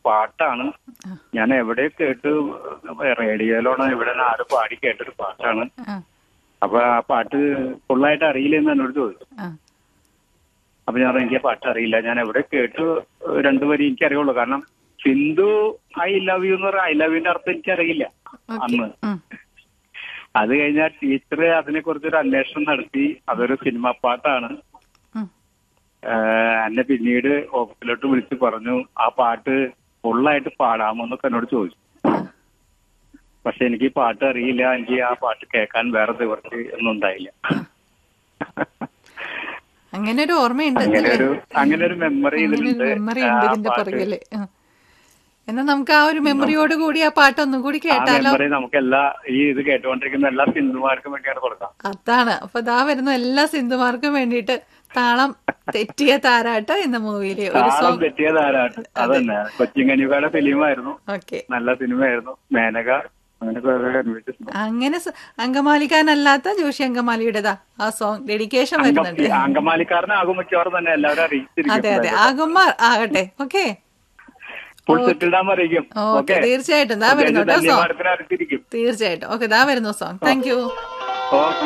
പാട്ടാണ് ഞാൻ എവിടെ കേട്ട് റേഡിയോയിലോണോ ഇവിടെ ആര് പാടി കേട്ടൊരു പാട്ടാണ് ആ അപ്പൊ ആ പാട്ട് ഫുള്ളായിട്ട് അറിയില്ലെന്ന് എന്നോട് ചോദിച്ചു ആ അപ്പൊ ഞാൻ പറഞ്ഞു, എനിക്ക് ആ പാട്ട് അറിയില്ല ഞാൻ എവിടെ കേട്ടു രണ്ടു വരി എനിക്ക് അറിയുള്ളൂ കാരണം സിന്ധു ഐ ലവ് യു എന്ന് പറഞ്ഞ ഐ ലവ് യുവിന്റെ അർത്ഥം എനിക്കറിയില്ല ഓക്കെ അന്ന് ഉം. അത് കഴിഞ്ഞാൽ ടീച്ചർ അതിനെ കുറിച്ചൊരു അന്വേഷണം നടത്തി അതൊരു സിനിമ പാട്ടാണ് ഉം. ആഹ് എന്നെ പിന്നീട് ഓഫീസിലോട്ട് വിളിച്ച് പറഞ്ഞു ആ പാട്ട് ഫുള്ളായിട്ട് പാടാമോ എന്നൊക്കെ എന്നോട് ചോദിച്ചു പക്ഷെ എനിക്ക് ഈ പാട്ട് അറിയില്ല എനിക്ക് ആ പാട്ട് കേൾക്കാൻ വേറെ നിവർത്തി ഒന്നും ഉണ്ടായില്ല അങ്ങനെ ഒരു ഓർമ്മയുണ്ട് അങ്ങനെ അല്ലേ? ഒരു അങ്ങനെ ഒരു മെമ്മറി അങ്ങനെ ഒരു ഇതിലുണ്ട് മെമ്മറി ആ ഉണ്ട് ഇതിന്റെ പാട്ട്. പുറകില് ആ. എന്നാ നമുക്ക് ആ ഒരു മെമ്മറിയോട് കൂടി ആ പാട്ട് ഒന്നും കൂടി ആ കേട്ടാലോ മെമ്മറി നമുക്ക് എല്ലാ ഈ ഇത് കേട്ടുകൊണ്ടിരിക്കുന്ന എല്ലാ സിന്ധുമാർക്കും വേണ്ടിയാണ് കൊടുക്കാം അതാണ് അപ്പൊ ദാ വരുന്ന എല്ലാ സിന്ധുമാർക്കും വേണ്ടിയിട്ട് താളം തെറ്റിയ താരാട്ട് എന്ന മൂവിയിലെ ഒരു താളം സോങ് തെറ്റിയത് ആരാണ് അതന്നെ കൊച്ചിങ്ങനിയുടെ ഫിലിമായിരുന്നു ഓക്കെ നല്ല സിനിമയായിരുന്നു മേനക അങ്ങനെ കുറെ അന്വേഷിച്ചു അങ്ങനെ സ- അങ്കമാലിക്കാരനല്ലാത്ത ജോഷി അങ്കമാലിയുടേതാ ആ സോങ് ഡെഡിക്കേഷൻ വരുന്നുണ്ട് അങ്കമാലിക്കാരനാകും മിക്കവാറും തന്നെ എല്ലാവരും അതെ അതെ അറിയിച്ചിരിക്കും ആകുമാർ ആകട്ടെ ഓക്കെ ഫുൾ സെറ്റിൽഡാൻ അറിയിക്കും ഓക്കെ തീർച്ചയായിട്ടും ദാ വരുന്നു കേട്ടോ സോങ് ധന്യവാദത്തിന് അറിയിച്ചിരിക്കും തീർച്ചയായിട്ടും ഓക്കെ ദാ വരുന്നു സോങ് താങ്ക് യു ഓക്കെ